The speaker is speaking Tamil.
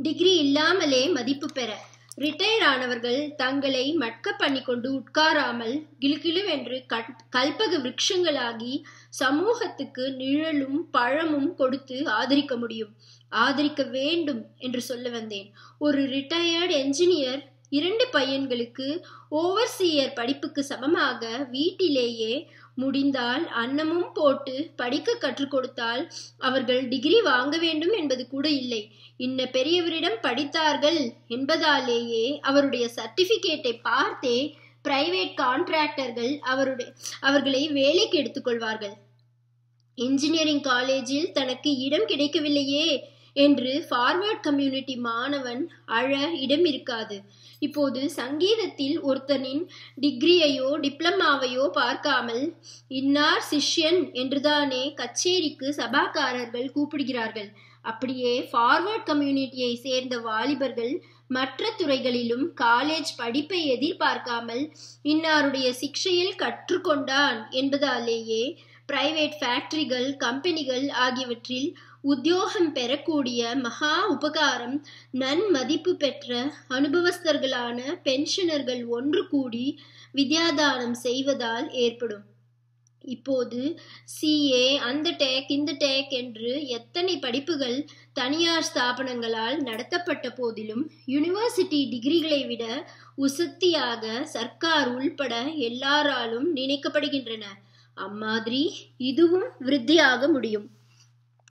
டிகிரி இல்லாமலே மதிப்பு பெற ரிட்டையர் ஆனவர்கள் தங்களை மட்க பண்ணி கொண்டு உட்காராமல் கிளுகிளுவென்று கல்பக விருட்சங்களாகி சமூகத்துக்கு நிழலும் பழமும் கொடுத்து ஆதரிக்க முடியும் ஆதரிக்க வேண்டும் என்று சொல்ல வந்தேன் ஒரு ரிட்டையர்டு என்ஜினியர் இரண்டு பையன்களுக்கு ஓவர்சீயர் படிப்புக்கு சமமாக வீட்டிலேயே முடிந்தால் அன்னமும் போட்டு படிக்க கற்றுக் கொடுத்தால் அவர்கள் டிகிரி வாங்க வேண்டும் என்பது கூட இல்லை இன்ன பெரியவரிடம் படித்தார்கள் என்பதாலேயே அவருடைய சர்டிபிகேட்டை பார்த்தே பிரைவேட் கான்ட்ராக்டர்கள் அவருடைய அவர்களை வேலைக்கு எடுத்துக்கொள்வார்கள் இன்ஜினியரிங் காலேஜில் தனக்கு இடம் கிடைக்கவில்லையே என்று ஃபார்வர்ட் கம்யூனிட்டி மாணவன் அழ இடம் இருக்காது இப்போது சங்கீதத்தில் ஒருத்தனின் டிகிரியையோ டிப்ளமாவையோ பார்க்காமல் இன்னார் சிஷ்யன் என்றுதானே கச்சேரிக்கு சபாக்காரர்கள் கூப்பிடுகிறார்கள் அப்படியே ஃபார்வர்ட் கம்யூனிட்டியை சேர்ந்த வாலிபர்கள் மற்ற துறைகளிலும் காலேஜ் படிப்பை எதிர்பார்க்காமல் இன்னாருடைய சிக்ஷையில் கற்றுக்கொண்டான் என்பதாலேயே பிரைவேட் ஃபேக்டரிகள் கம்பெனிகள் ஆகியவற்றில் உத்தியோகம் பெறக்கூடிய மகா உபகாரம் நன்மதிப்பு பெற்ற அனுபவஸ்தர்களான பென்ஷனர்கள் ஒன்று கூடி வித்யாதானம் செய்வதால் ஏற்படும் இப்போது சிஏ அந்த டேக் இந்த டேக் என்று எத்தனை படிப்புகள் தனியார் ஸ்தாபனங்களால் நடத்தப்பட்ட போதிலும் யூனிவர்சிட்டி டிகிரிகளை விட உசத்தியாக சர்க்கார் உள்பட எல்லாராலும் நினைக்கப்படுகின்றன அம்மாதிரி இதுவும் விருத்தியாக முடியும்